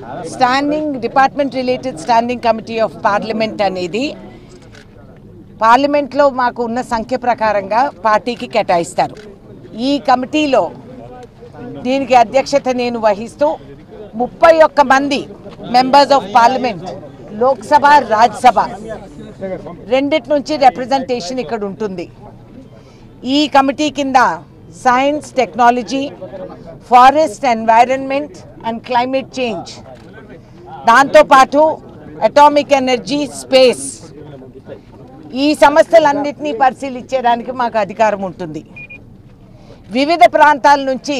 standing department related standing committee of parliament అనేది పార్లమెంట్లో మాకు ఉన్న సంఖ్య ప్రకారంగా పార్టీకి కేటాయిస్తారు ఈ కమిటీలో దీనికి అధ్యక్షత నేను వహిస్తూ ముప్పై ఒక్క మంది members of parliament Lok Sabha Rajya Sabha రెండిటి నుంచి రిప్రజెంటేషన్ ఇక్కడ ఉంటుంది ఈ కమిటీ కింద science technology forest environment and climate change దాంతోపాటు అటామిక్ ఎనర్జీ స్పేస్ ఈ సమస్యలన్నింటినీ పరిశీలించేదానికి మాకు అధికారం ఉంటుంది వివిధ ప్రాంతాల నుంచి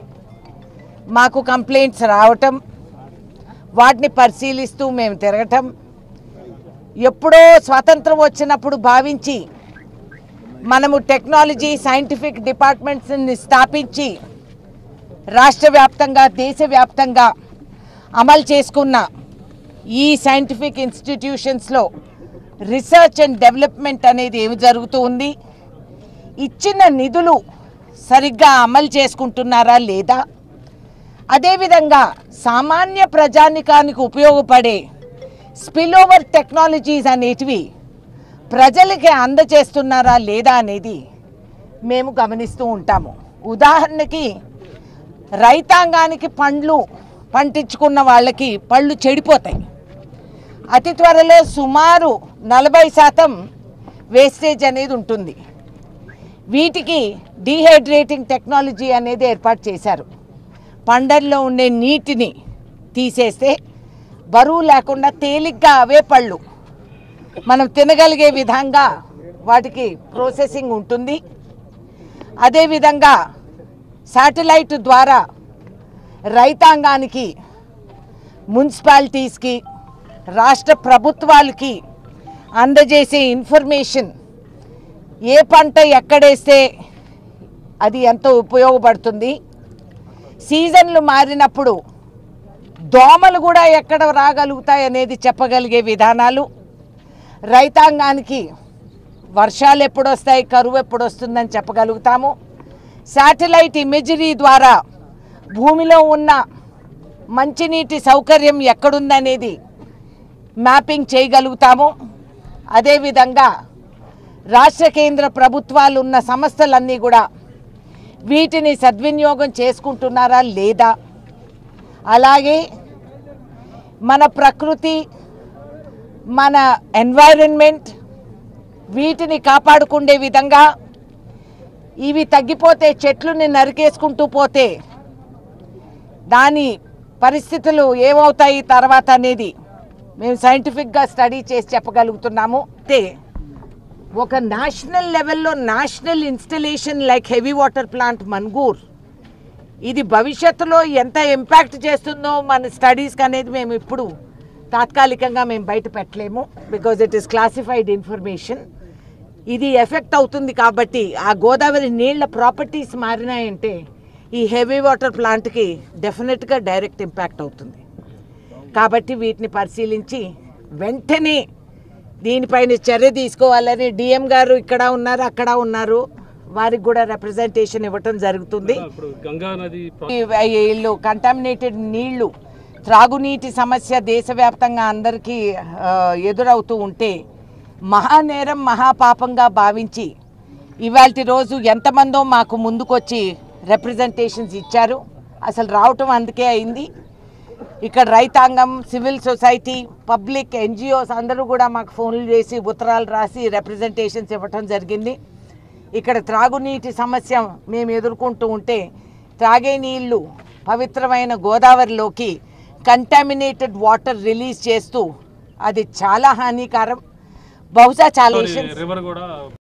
మాకు కంప్లైంట్స్ రావటం వాటిని పరిశీలిస్తూ మేము తిరగటం ఎప్పుడో స్వాతంత్రం వచ్చినప్పుడు భావించి మనము టెక్నాలజీ సైంటిఫిక్ డిపార్ట్మెంట్స్ని స్థాపించి రాష్ట్ర వ్యాప్తంగా దేశవ్యాప్తంగా అమలు చేసుకున్న ఈ సైంటిఫిక్ ఇన్స్టిట్యూషన్స్లో రీసెర్చ్ అండ్ డెవలప్మెంట్ అనేది ఏమి జరుగుతూ ఉంది ఇచ్చిన నిధులు సరిగ్గా అమలు చేసుకుంటున్నారా లేదా అదేవిధంగా సామాన్య ప్రజానికానికి ఉపయోగపడే స్పిల్ ఓవర్ టెక్నాలజీస్ అనేటివి ప్రజలకి అందజేస్తున్నారా లేదా అనేది మేము గమనిస్తూ ఉంటాము ఉదాహరణకి రైతాంగానికి పండ్లు పండించుకున్న వాళ్ళకి పళ్ళు చెడిపోతాయి అతి త్వరలో సుమారు నలభై శాతం వేస్టేజ్ అనేది ఉంటుంది వీటికి డీహైడ్రేటింగ్ టెక్నాలజీ అనేది ఏర్పాటు చేశారు పండల్లో ఉండే నీటిని తీసేస్తే బరువు లేకుండా తేలిగ్గా అవే పళ్ళు మనం తినగలిగే విధంగా వాటికి ప్రాసెసింగ్ ఉంటుంది అదేవిధంగా శాటిలైట్ ద్వారా రైతాంగానికి మున్సిపాలిటీస్కి రాష్ట్ర ప్రభుత్వాలకి అందజేసే ఇన్ఫర్మేషన్ ఏ పంట ఎక్కడేస్తే అది ఎంతో ఉపయోగపడుతుంది సీజన్లు మారినప్పుడు దోమలు కూడా ఎక్కడ రాగలుగుతాయి అనేది చెప్పగలిగే విధానాలు రైతాంగానికి వర్షాలు ఎప్పుడు వస్తాయి కరువు ఎప్పుడు వస్తుందని చెప్పగలుగుతాము శాటిలైట్ ఇమేజరీ ద్వారా భూమిలో ఉన్న మంచినీటి సౌకర్యం ఎక్కడుందనేది మ్యాపింగ్ చేయగలుగుతాము అదేవిధంగా రాష్ట్ర కేంద్ర ప్రభుత్వాలు ఉన్న సంస్థలన్నీ కూడా వీటిని సద్వినియోగం చేసుకుంటున్నారా లేదా అలాగే మన ప్రకృతి మన ఎన్వైరన్మెంట్ వీటిని కాపాడుకునే విధంగా ఇవి తగ్గిపోతే చెట్లుని నరికేసుకుంటూ పోతే దాని పరిస్థితులు ఏమవుతాయి తర్వాత అనేది మేము సైంటిఫిక్గా స్టడీ చేసి చెప్పగలుగుతున్నాము అయితే ఒక నేషనల్ లెవెల్లో national installation like heavy water plant Manuguru ఇది భవిష్యత్తులో ఎంత ఇంపాక్ట్ చేస్తుందో మన స్టడీస్కి అనేది మేము ఇప్పుడు తాత్కాలికంగా మేము బయట పెట్టలేము because it is classified information ఇది ఎఫెక్ట్ అవుతుంది కాబట్టి ఆ గోదావరి నీళ్ల ప్రాపర్టీస్ మారినాయంటే ఈ హెవీ వాటర్ ప్లాంట్కి డెఫినెట్గా డైరెక్ట్ ఇంపాక్ట్ అవుతుంది కాబట్టి వీటిని పరిశీలించి వెంటనే దీనిపైన చర్య తీసుకోవాలని డిఎం గారు ఇక్కడ ఉన్నారు అక్కడ ఉన్నారు వారికి కూడా రిప్రజెంటేషన్ ఇవ్వటం జరుగుతుంది ఇప్పుడు గంగా నది ఈ- వీళ్ళు కంటామినేటెడ్ నీళ్లు త్రాగునీటి సమస్య దేశవ్యాప్తంగా అందరికీ ఆ, ఎదురవుతూ ఉంటే మహానేరం మహాపాపంగా భావించి ఇవాళ రోజు ఎంతమందో మాకు ముందుకొచ్చి రిప్రజెంటేషన్స్ ఇచ్చారు అసలు రావటం అందుకే అయింది ఇక్కడ రైతాంగం సివిల్ సొసైటీ పబ్లిక్ ఎన్జిఓస్ అందరూ కూడా మాకు ఫోన్లు చేసి ఉత్తరాలు రాసి రిప్రజెంటేషన్స్ ఇవ్వటం జరిగింది ఇక్కడ త్రాగునీటి సమస్య మేము ఎదుర్కొంటూ ఉంటే త్రాగే నీళ్లు పవిత్రమైన గోదావరిలోకి కంటామినేటెడ్ వాటర్ రిలీజ్ చేస్తూ అది చాలా హానికరం బహుశా చాలా రివర్ కూడా